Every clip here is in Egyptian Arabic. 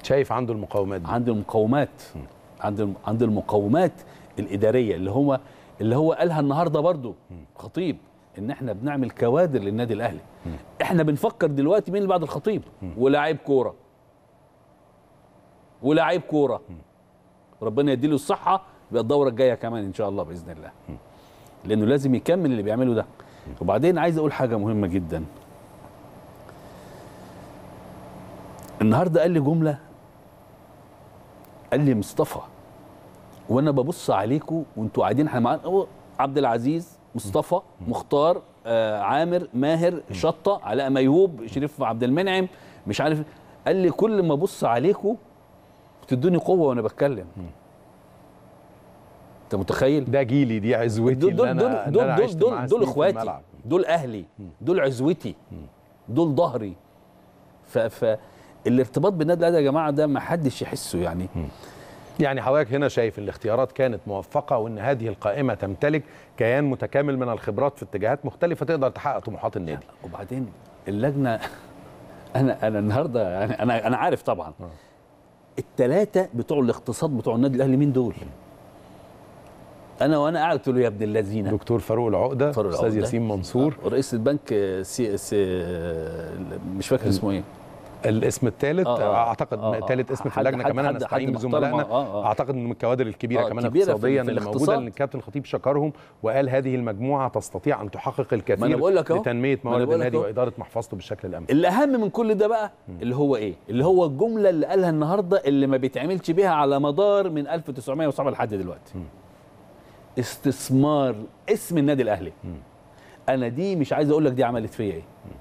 شايف عنده المقاومات دي عند المقومات عند الم- عند المقومات الاداريه اللي هو اللي هو قالها النهارده برضو خطيب ان احنا بنعمل كوادر للنادي الاهلي احنا بنفكر دلوقتي مين اللي بعد الخطيب ولاعيب كوره ولاعيب كوره ربنا يديله الصحه يبقى الدوره الجايه كمان ان شاء الله باذن الله لانه لازم يكمل اللي بيعمله ده وبعدين عايز اقول حاجه مهمه جدا النهارده قال لي جمله قال لي مصطفى وانا ببص عليكم وانتوا قاعدين احنا معانا هو عبد العزيز مصطفى مختار آه عامر ماهر شطه علاء ميهوب شريف عبد المنعم مش عارف قال لي كل ما ابص عليكم بتدوني قوه وانا بتكلم انت متخيل ده جيلي دي عزوتي دول دول اللي دول أنا- اللي دول أنا دول عشت دول, معاه دول سنين في اخواتي الملعب. دول اهلي دول عزوتي دول ظهري ف ف الارتباط بالنادي الاهلي يا جماعه ده ما حدش يحسه يعني يعني حضرتك هنا شايف الاختيارات كانت موفقة وان هذه القائمة تمتلك كيان متكامل من الخبرات في اتجاهات مختلفة تقدر تحقق طموحات النادي وبعدين اللجنه انا انا النهارده يعني انا انا عارف طبعا الثلاثه بتوع الاقتصاد بتوع النادي الاهلي مين دول؟ انا وانا قاعد قلت له يا ابن الذين دكتور فاروق العقدة فاروق استاذ العقدة. ياسين منصور رئيس البنك سي سي مش فاكر اسمه ايه الاسم الثالث آه، آه. اعتقد آه، آه. ثالث اسم في حد- اللجنه حد- كمان حد- نستعين حد محترم، بزملائنا آه، آه. اعتقد ان من الكوادر الكبيره آه، كمان كبيرة في- اقتصاديا في اللي موجوده الاقتصاد. لان الكابتن الخطيب شكرهم وقال هذه المجموعه تستطيع ان تحقق ما الكثير أنا بقول لك أهو. لتنميه ما أنا موارد بقول لك النادي أهو. واداره محفظته بالشكل الامثل الاهم من كل ده بقى اللي هو ايه اللي هو الجمله اللي قالها النهارده اللي ما بيتعملش بيها على مدار من 1907 لحد دلوقتي استثمار اسم النادي الاهلي انا دي مش عايز اقول لك دي عملت فيا ايه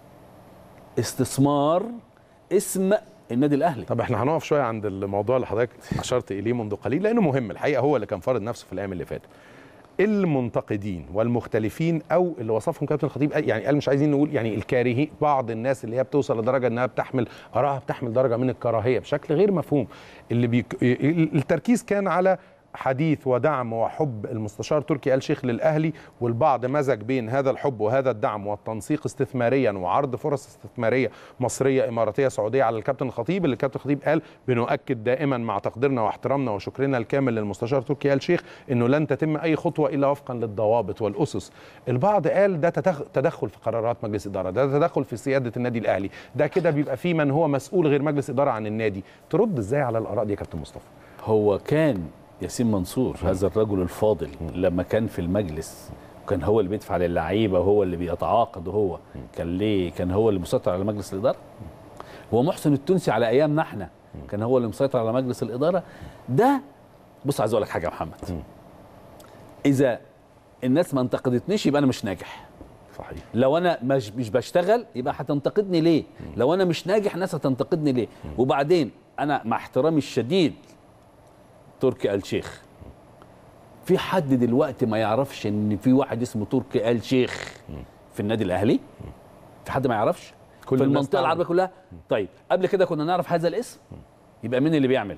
استثمار اسم النادي الاهلي طب احنا هنقف شويه عند الموضوع اللي حضرتك اشرت اليه منذ قليل لانه مهم الحقيقه هو اللي كان فارض نفسه في الايام اللي فاتت المنتقدين والمختلفين او اللي وصفهم كابتن الخطيب يعني قال مش عايزين نقول يعني الكارهين بعض الناس اللي هي بتوصل لدرجه انها بتحمل ارائها بتحمل درجه من الكراهيه بشكل غير مفهوم اللي بيك... التركيز كان على حديث ودعم وحب المستشار تركي آل شيخ للأهلي والبعض مزج بين هذا الحب وهذا الدعم والتنسيق استثماريا وعرض فرص استثمارية مصرية إماراتية سعودية على الكابتن الخطيب اللي الكابتن الخطيب قال بنؤكد دائما مع تقديرنا واحترامنا وشكرنا الكامل للمستشار تركي آل شيخ أنه لن تتم أي خطوة إلا وفقا للضوابط والأسس البعض قال ده تدخ- تدخل في قرارات مجلس إدارة ده تدخل في سيادة النادي الأهلي ده كده بيبقى في من هو مسؤول غير مجلس إدارة عن النادي ترد إزاي على الآراء دي يا كابتن مصطفى هو كان ياسين منصور هذا الرجل الفاضل لما كان في المجلس كان هو اللي بيدفع للعيبه وهو اللي بيتعاقد وهو كان ليه كان هو اللي مسيطر على مجلس الاداره هو محسن التونسي على ايامنا احنا كان هو اللي مسيطر على مجلس الاداره ده بص عايز اقول لك حاجه يا محمد اذا الناس ما انتقدتنيش يبقى انا مش ناجح صحيح لو انا مش مش بشتغل يبقى هتنتقدني ليه لو انا مش ناجح ناس هتنتقدني ليه وبعدين انا مع احترامي الشديد تركي آل شيخ في حد دلوقتي ما يعرفش ان في واحد اسمه تركي آل شيخ في النادي الاهلي في حد ما يعرفش كل في الناس المنطقه تعرف. العربيه كلها طيب قبل كده كنا نعرف هذا الاسم يبقى مين اللي بيعمل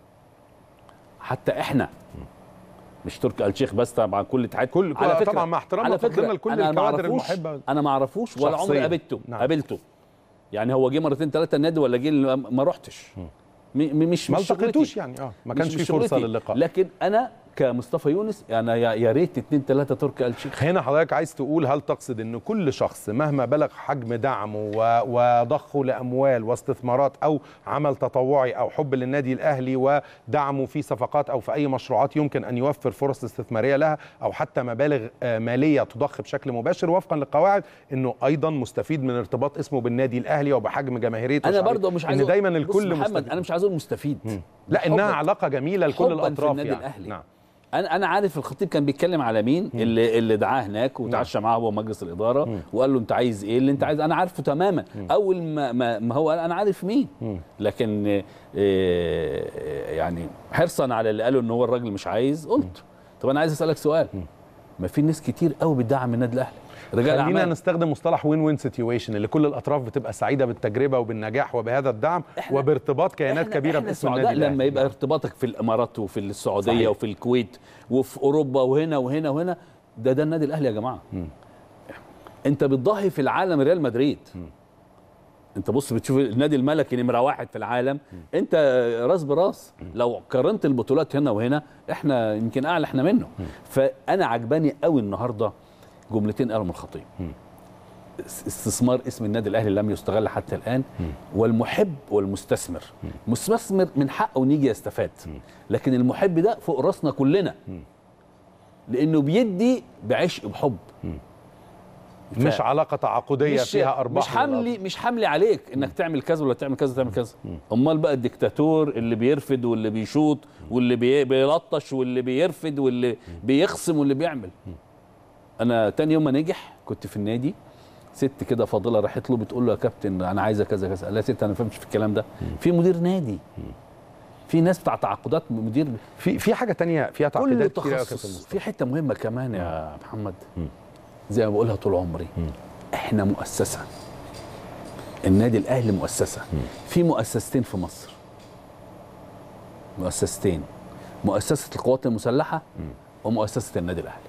حتى احنا مش تركي آل شيخ بس طبعا كل اتحاد كل- على فكره طبعا مع احترامنا على فكره وتقديرنا لكل أنا ما الكوادر أعرفوش- المحبة انا ما اعرفوش ولا عمري شخصياً. قابلته نعم. قابلته يعني هو جه مرتين ثلاثه النادي ولا جه ما رحتش م- م- مش ما مش شغلتي. التقيتوش يعني اه ما مش- كانش مش في فرصه شغلتي. للقاء لكن انا كمصطفى يونس انا يا يا ريت اثنين ثلاثه تركي آل شيخ هنا حضرتك عايز تقول هل تقصد ان كل شخص مهما بلغ حجم دعمه و- وضخه لاموال واستثمارات او عمل تطوعي او حب للنادي الاهلي ودعمه في صفقات او في اي مشروعات يمكن ان يوفر فرص استثماريه لها او حتى مبالغ آه، ماليه تضخ بشكل مباشر وفقا للقواعد انه ايضا مستفيد من ارتباط اسمه بالنادي الاهلي وبحجم جماهيريته انا وشعبيته. برضه مش عايز ان أقول- دايما بص الكل محمد مستفيد انا مش عايز اقول مستفيد لا انها حباً. علاقه جميله لكل حباً في الاطراف النادي يعني الأهلي. نعم انا انا عارف الخطيب كان بيتكلم على مين اللي اللي دعاه هناك وتعشى معاه هو مجلس الاداره وقال له انت عايز ايه اللي انت عايز انا عارفه تماما اول ما ما, ما هو قال انا عارف مين لكن آه، يعني حرصا على اللي قالوا ان هو الراجل مش عايز قلت طب انا عايز اسالك سؤال ما في ناس كتير قوي بتدعم النادي الاهلي رجال خلينا اعمال نستخدم مصطلح وين وين سيتويشن اللي كل الاطراف بتبقى سعيده بالتجربه وبالنجاح وبهذا الدعم إحنا- وبارتباط كيانات إحنا- كبيره إحنا باسم سعداء النادي الأهلي. لما يبقى ارتباطك في الامارات وفي السعوديه صحيح. وفي الكويت وفي اوروبا وهنا وهنا وهنا ده ده النادي الاهلي يا جماعه انت بتضاهي في العالم ريال مدريد انت بص بتشوف النادي الملكي نمره واحد في العالم انت راس براس لو قارنت البطولات هنا وهنا احنا يمكن اعلى احنا منه فانا عجباني قوي النهارده جملتين قالهم الخطيب استثمار اسم النادي الاهلي لم يستغل حتى الان والمحب والمستثمر المستثمر من حقه ان يجي يستفاد لكن المحب ده فوق راسنا كلنا لانه بيدي بعشق بحب مش علاقه تعاقديه مش فيها ارباح مش حملي مش حملي عليك انك تعمل كذا ولا تعمل كذا تعمل كذا امال بقى الدكتاتور اللي بيرفد واللي بيشوط واللي بي- بيلطش واللي بيرفد واللي بيخصم واللي بيعمل انا تاني يوم ما نجح كنت في النادي ست كده فاضله راحت له بتقول له يا كابتن انا عايزه كذا كذا قال لها يا ست انا ما فهمش في الكلام ده في مدير نادي في ناس بتاع تعاقدات مدير في في حاجه تانية فيها كل تعقيدات كتير قوي يا كابتن تخصص مصطفى. في حته مهمه كمان يا محمد زي ما بقولها طول عمري احنا مؤسسه النادي الاهلي مؤسسه في مؤسستين في مصر مؤسستين مؤسسه القوات المسلحه ومؤسسه النادي الاهلي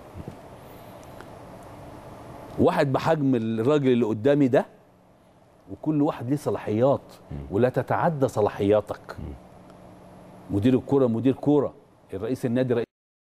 واحد بحجم الراجل اللي قدامي ده وكل واحد ليه صلاحيات ولا تتعدى صلاحياتك مدير الكوره مدير كوره الرئيس النادي رئيس